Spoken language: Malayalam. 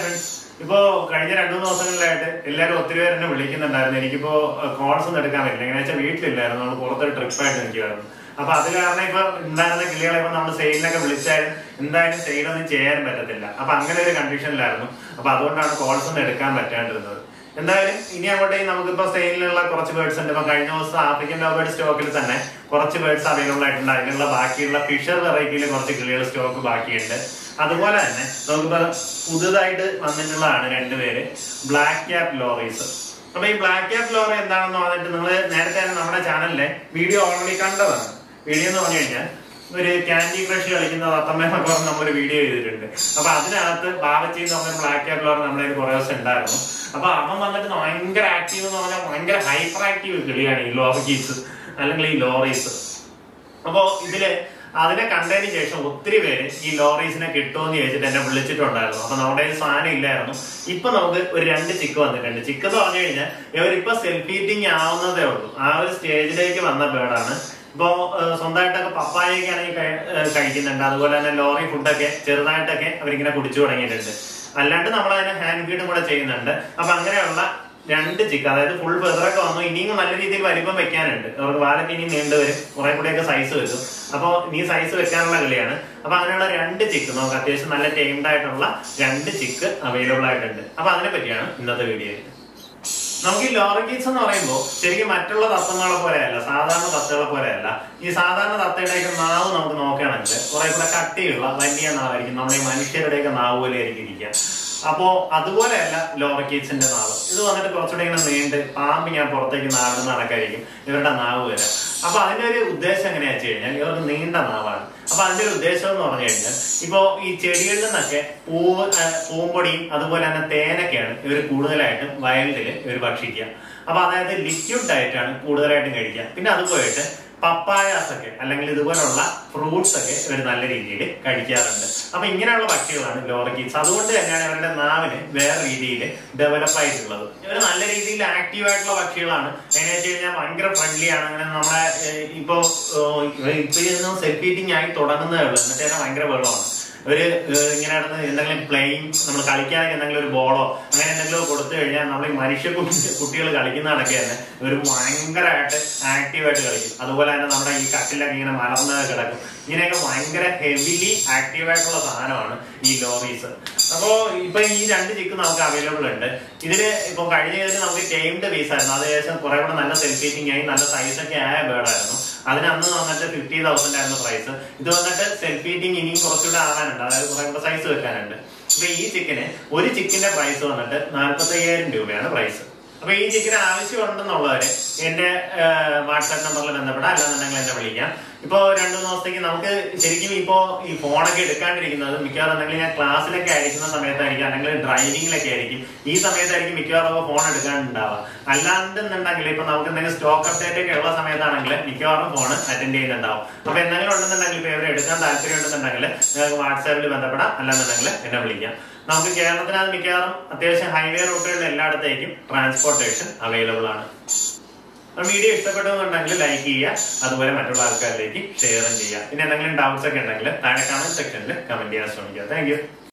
ഫ്രണ്ട്സ് ഇപ്പോ കഴിഞ്ഞ രണ്ടു മൂന്ന് ദിവസങ്ങളിലായിട്ട് എല്ലാവരും ഒത്തിരി പേര് എന്നെ വിളിക്കുന്നുണ്ടായിരുന്നു എനിക്കിപ്പോ കോൾസ് ഒന്നും എടുക്കാൻ പറ്റില്ല എങ്ങനെ വെച്ചാൽ വീട്ടിലില്ലായിരുന്നു നമ്മൾ പുറത്തൊരു ട്രിപ്പായിട്ട് നിൽക്കുമായിരുന്നു അപ്പൊ അത് കാരണം ഇപ്പൊ ഉണ്ടായിരുന്ന കിളികളെ ഇപ്പൊ നമ്മൾ സെയിലിനൊക്കെ വിളിച്ചാൽ എന്തായാലും സെയിലൊന്നും ചെയ്യാൻ പറ്റത്തില്ല അപ്പൊ അങ്ങനെ ഒരു കണ്ടീഷനിലായിരുന്നു അപ്പൊ അതുകൊണ്ടാണ് കോൾസ് ഒന്നും എടുക്കാൻ പറ്റാണ്ടിരുന്നത് എന്തായാലും ഇനി അങ്ങോട്ടേക്ക് നമുക്കിപ്പോ സെയിലിനുള്ള കുറച്ച് ബേർഡ്സ് ഉണ്ട് ഇപ്പൊ കഴിഞ്ഞ ദിവസം ആഫ്രിക്കൻ ലവ് സ്റ്റോക്കിൽ തന്നെ കുറച്ച് ബേർഡ്സ് അവൈലബിൾ ആയിട്ടുണ്ട് അതിനുള്ള ബാക്കിയുള്ള ഫിഷർ വെറൈറ്റിയിൽ കുറച്ച് കിളികൾ സ്റ്റോക്ക് ബാക്കിയുണ്ട് അതുപോലെ തന്നെ നമുക്കിപ്പോ പുതുതായിട്ട് വന്നിട്ടുള്ളതാണ് രണ്ടുപേര് ബ്ലാക്ക് ക്യാപ് ലോറീസ് അപ്പൊ ഈ ബ്ലാക്ക് ക്യാപ് ലോറി എന്താണെന്ന് പറഞ്ഞിട്ട് നിങ്ങൾ നേരത്തെ തന്നെ നമ്മുടെ ചാനലിലെ വീഡിയോ ഓൾറെഡി കണ്ടതാണ് വീഡിയോ എന്ന് പറഞ്ഞു കഴിഞ്ഞാൽ ഒരു ക്യാൻഡി ക്രഷ് കളിക്കുന്ന തത്തമ്മയെന്നൊക്കെ പറഞ്ഞ് നമ്മളൊരു വീഡിയോ ചെയ്തിട്ടുണ്ട് അപ്പൊ അതിനകത്ത് ബാബച്ചി എന്ന് പറഞ്ഞ ബ്ലാക്ക് ക്യാപ് ലോറി നമ്മുടെ കയ്യിൽ കുറേ ദിവസം ഉണ്ടായിരുന്നു അപ്പൊ അവൻ വന്നിട്ട് ഭയങ്കര ആക്റ്റീവ് എന്ന് പറഞ്ഞാൽ ഭയങ്കര ഹൈപ്പർ ആക്റ്റീവ് കിളിയാണ് ഈ ലോറീസ് അല്ലെങ്കിൽ ഈ ലോറീസ് അപ്പോ ഇതില് അതിനെ കണ്ടതിന് ശേഷം ഒത്തിരി പേര് ഈ ലോറീസിനെ കിട്ടുമെന്ന് ചോദിച്ചിട്ട് എന്നെ വിളിച്ചിട്ടുണ്ടായിരുന്നു അപ്പൊ നമ്മുടെ കയ്യിൽ സാധനം ഇല്ലായിരുന്നു ഇപ്പൊ നമുക്ക് ഒരു രണ്ട് ചിക്ക് വന്നിട്ടുണ്ട് ചിക്ക് എന്ന് പറഞ്ഞു കഴിഞ്ഞാൽ ഇവരിപ്പോ സെൽഫ് ഈറ്റിംഗ് ആവുന്നതേ ഉള്ളൂ ആ ഒരു സ്റ്റേജിലേക്ക് വന്ന ബേർഡാണ് ഇപ്പോ ഏഹ്, സ്വന്തമായിട്ടൊക്കെ പപ്പായൊക്കെ ആണെങ്കിൽ കഴി- ഏഹ്, കഴിക്കുന്നുണ്ട് അതുപോലെ തന്നെ ലോറി ഫുഡൊക്കെ ചെറുതായിട്ടൊക്കെ അവരിങ്ങനെ കുടിച്ചു തുടങ്ങിയിട്ടുണ്ട് അല്ലാണ്ട് നമ്മൾ അതിനെ ഹാൻഡ് ഫീഡും കൂടെ ചെയ്യുന്നുണ്ട് അപ്പൊ അങ്ങനെയുള്ള രണ്ട് ചിക്ക് അതായത് ഫുൾ ഫെതറൊക്കെ വന്നു ഇനിയും നല്ല രീതിയിൽ വലിപ്പം വെക്കാനുണ്ട് അവർക്ക് വാലൊക്കെ ഇനി നീണ്ടു വരും കുറെ കൂടെയൊക്കെ സൈസ് വരും അപ്പൊ ഇനി സൈസ് വെക്കാനുള്ള കളിയാണ് അപ്പൊ അങ്ങനെയുള്ള രണ്ട് ചിക്ക് നമുക്ക് അത്യാവശ്യം നല്ല ടൈംഡ് ആയിട്ടുള്ള രണ്ട് ചിക്ക് അവൈലബിൾ ആയിട്ടുണ്ട് അപ്പൊ അതിനെ പറ്റിയാണ് ഇന്നത്തെ വീഡിയോയിൽ നമുക്ക് ഈ ലോറഗീസ് എന്ന് പറയുമ്പോൾ ശരിക്കും മറ്റുള്ള തത്വങ്ങളെ പോലെയല്ല സാധാരണ തത്തകളെ പോലെയല്ല ഈ സാധാരണ തത്തയുടെയൊക്കെ നാവ് നമുക്ക് നോക്കുകയാണെങ്കിൽ കുറെ കൂടെ കട്ടിയുള്ള വലിയ നാവായിരിക്കും നമ്മുടെ ഈ മനുഷ്യരുടെയൊക്കെ നാവ് പോലെ ആയിരിക്കും ഇരിക്കുക അപ്പോ അതുപോലെയല്ല ലോറക്കീറ്റ്സിന്റെ നാവ് ഇത് വന്നിട്ട് കുറച്ചുകൂടെ ഇങ്ങനെ നീണ്ട് പാമ്പ് ഞാൻ പുറത്തേക്ക് നാടുന്ന കണക്കായിരിക്കും ഇവരുടെ നാവ് വരെ അപ്പൊ അതിന്റെ ഒരു ഉദ്ദേശം എങ്ങനെയാ വെച്ച് കഴിഞ്ഞാൽ ഇവർക്ക് നീണ്ട നാവാണ് അപ്പൊ അതിന്റെ ഒരു ഉദ്ദേശം എന്ന് പറഞ്ഞു കഴിഞ്ഞാൽ ഇപ്പോ ഈ ചെടികളിൽ നിന്നൊക്കെ പൂവ് ആ, പൂമ്പൊടിയും അതുപോലെ തന്നെ തേനൊക്കെയാണ് ഇവർ കൂടുതലായിട്ടും വയലില് ഇവർ ഭക്ഷിക്കുക അപ്പൊ അതായത് ലിക്വിഡ് ഡയറ്റാണ് കൂടുതലായിട്ടും കഴിക്കുക പിന്നെ അത് പോയിട്ട് പപ്പായാസ് ഒക്കെ അല്ലെങ്കിൽ ഇതുപോലുള്ള ഫ്രൂട്ട്സ് ഒക്കെ ഇവർ നല്ല രീതിയിൽ കഴിക്കാറുണ്ട് അപ്പൊ ഇങ്ങനെയുള്ള പക്ഷികളാണ് ലോറക്കീസ് അതുകൊണ്ട് തന്നെയാണ് ഇവരുടെ നാവിന് വേറെ രീതിയിൽ ഡെവലപ്പ് ആയിട്ടുള്ളത് ഇവർ നല്ല രീതിയിൽ ആക്റ്റീവ് ആയിട്ടുള്ള പക്ഷികളാണ് എങ്ങനെ വെച്ച് കഴിഞ്ഞാൽ ഭയങ്കര ഫ്രണ്ട്ലി ആണ് അങ്ങനെ നമ്മളെ ഏഹ്, ഇപ്പോ ഏഹ്, ഇവർ ഇപ്പൊ സെൽഫ് ഈറ്റിംഗ് ആയി തുടങ്ങുന്നതേ ഉള്ളൂ എന്നിട്ട് തന്നെ ഭയങ്കര വെള്ളമാണ് ഒരു ഏഹ്, ഇങ്ങനെ നടന്ന് എന്തെങ്കിലും പ്ലെയിൻ നമ്മൾ കളിക്കാനൊക്കെ എന്തെങ്കിലും ഒരു ബോളോ അങ്ങനെ എന്തെങ്കിലും കൊടുത്തു കഴിഞ്ഞാൽ നമ്മൾ ഈ മനുഷ്യ കുട്ടികൾ കളിക്കുന്ന കണക്കെ തന്നെ ഇവർ ഭയങ്കരമായിട്ട് ആക്റ്റീവായിട്ട് കളിക്കും അതുപോലെ തന്നെ നമ്മുടെ ഈ കട്ടിലൊക്കെ ഇങ്ങനെ മലർന്ന് കിടക്കും ഇങ്ങനെയൊക്കെ ഭയങ്കര ഹെവിലി ആക്റ്റീവ് ആയിട്ടുള്ള സാധനമാണ് ഈ ലോറീസ് അപ്പോ ഇപ്പൊ ഈ രണ്ട് ചിക്ക് നമുക്ക് അവൈലബിൾ ഉണ്ട് ഇതില് ഇപ്പൊ കഴിഞ്ഞ ഇതിൽ നമുക്ക് ടൈംഡ് പീസ് ആയിരുന്നു അത് ഏകദേശം കുറെ കൂടെ നല്ല സെൽഫീറ്റിംഗ് ആയി നല്ല സൈസ് ഒക്കെ ആയ ബേർഡായിരുന്നു അതിന് അന്ന് വന്നിട്ട് ഫിഫ്റ്റി തൗസൻഡ് ആയിരുന്നു പ്രൈസ് ഇത് വന്നിട്ട് സെൽഫ് ഈറ്റിംഗ് ഇനിയും കുറച്ചുകൂടെ ആവാനുണ്ട് അതായത് കുറെ കൂടെ സൈസ് വെക്കാനുണ്ട് അപ്പൊ ഈ ചിക്കന് ഒരു ചിക്കിന്റെ പ്രൈസ് വന്നിട്ട് നാൽപ്പത്തി അയ്യായിരം രൂപയാണ് പ്രൈസ് അപ്പൊ ഈ ചിക്കന് ആവശ്യമുണ്ടെന്നുള്ളവര് എന്റെ വാട്സാപ്പ് നമ്പറിൽ ബന്ധപ്പെടാം അല്ലാന്നുണ്ടെങ്കിൽ എന്നെ വിളിക്കാം ഇപ്പൊ രണ്ടു മൂന്ന് ദിവസത്തേക്ക് നമുക്ക് ശരിക്കും ഇപ്പോ ഈ ഫോണൊക്കെ എടുക്കാണ്ടിരിക്കുന്നത് മിക്കവാറും എന്തെങ്കിലും ഞാൻ ക്ലാസ്സിലൊക്കെ ആയിരിക്കുന്ന സമയത്തായിരിക്കും അല്ലെങ്കിൽ ഡ്രൈവിംഗിലൊക്കെ ആയിരിക്കും ഈ സമയത്തായിരിക്കും മിക്കവാറും ഫോൺ എടുക്കാനുണ്ടാവുക അല്ലാണ്ടെന്നുണ്ടെങ്കിൽ ഇപ്പൊ നമുക്ക് എന്തെങ്കിലും സ്റ്റോക്ക് അപ്ഡേറ്റ് ഒക്കെ ഉള്ള സമയത്താണെങ്കിൽ മിക്കവാറും ഫോൺ അറ്റൻഡ് ചെയ്യുന്നുണ്ടാവും അപ്പൊ എന്തെങ്കിലും ഉണ്ടെന്നുണ്ടെങ്കിൽ ഇപ്പൊ ഇവരെ എടുക്കാൻ താല്പര്യം ഉണ്ടെന്നുണ്ടെങ്കിൽ നിങ്ങൾക്ക് വാട്സാപ്പിൽ ബന്ധപ്പെടാം അല്ലാന്നുണ്ടെങ്കിൽ എന്നെ വിളിക്കാം നമുക്ക് കേരളത്തിനകത്ത് മിക്കവാറും അത്യാവശ്യം ഹൈവേ റൂട്ടുകളിൽ എല്ലായിടത്തേക്കും ട്രാൻസ്പോർട്ടേഷൻ അവൈലബിൾ ആണ് അപ്പോൾ വീഡിയോ ഇഷ്ടപ്പെട്ടെന്നുണ്ടെങ്കിൽ ലൈക്ക് ചെയ്യുക അതുപോലെ മറ്റുള്ള ആൾക്കാരിലേക്ക് ഷെയറും ചെയ്യുക പിന്നെ എന്തെങ്കിലും ഡൗട്ട്സ് ഒക്കെ ഉണ്ടെങ്കിൽ താഴെ കമന്റ് സെക്ഷനിൽ കമന്റ് ചെയ്യാൻ ശ്രമിക്കുക താങ്ക്